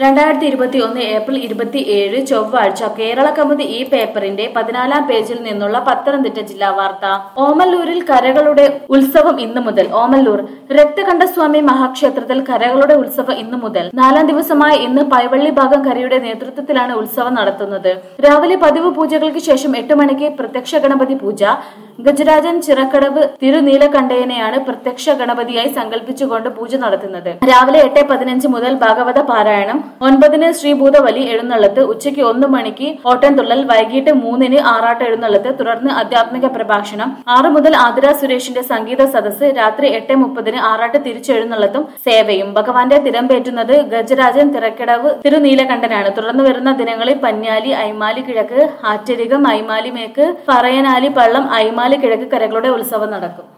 രണ്ടായിരത്തി ഇരുപത്തി ഒന്ന് ഏപ്രിൽ ഇരുപത്തി ഏഴ് ചൊവ്വാഴ്ച കേരള കൗമുദി ഈ പേപ്പറിന്റെ പതിനാലാം പേജിൽ നിന്നുള്ള പത്തനംതിട്ട ജില്ലാ വാർത്ത ഓമല്ലൂരിൽ കരകളുടെ ഉത്സവം ഇന്നു മുതൽ ഓമല്ലൂർ രക്തകണ്ഠസ്വാമി മഹാക്ഷേത്രത്തിൽ കരകളുടെ ഉത്സവം ഇന്നു മുതൽ നാലാം ദിവസമായ ഇന്ന് പൈവള്ളി ഭാഗം കരയുടെ നേതൃത്വത്തിലാണ് ഉത്സവം നടത്തുന്നത് രാവിലെ പതിവ് പൂജകൾക്ക് ശേഷം എട്ട് മണിക്ക് പ്രത്യക്ഷ ഗണപതി പൂജ ഗജരാജൻ ചിറക്കടവ് തിരുനീലകണ്ഠയനെയാണ് പ്രത്യക്ഷ ഗണപതിയായി സങ്കല്പിച്ചുകൊണ്ട് പൂജ നടത്തുന്നത് രാവിലെ എട്ട് പതിനഞ്ച് മുതൽ ഭാഗവത പാരായണം ഒൻപതിന് ശ്രീഭൂതബലി എഴുന്നള്ളത്ത് ഉച്ചയ്ക്ക് ഒന്ന് മണിക്ക് ഓട്ടൻതുള്ളൽ വൈകിട്ട് മൂന്നിന് ആറാട്ട് എഴുന്നള്ളത്ത് തുടർന്ന് ആധ്യാത്മിക പ്രഭാഷണം ആറ് മുതൽ ആതിര സുരേഷിന്റെ സംഗീത സദസ്സ് രാത്രി എട്ട് മുപ്പതിന് ആറാട്ട് തിരിച്ചെഴുന്നള്ളത്തും സേവയും ഭഗവാന്റെ തിരമ്പേറ്റുന്നത് ഗജരാജൻ തിരക്കിടവ് തിരുനീലകണ്ഠനാണ് തുടർന്ന് വരുന്ന ദിനങ്ങളിൽ പന്യാലി ഐമാലി കിഴക്ക് ആറ്റരികം ഐമാലി മേക്ക് പറയനാലി പള്ളം ഐമാലി കിഴക്ക് കരകളുടെ ഉത്സവം നടക്കും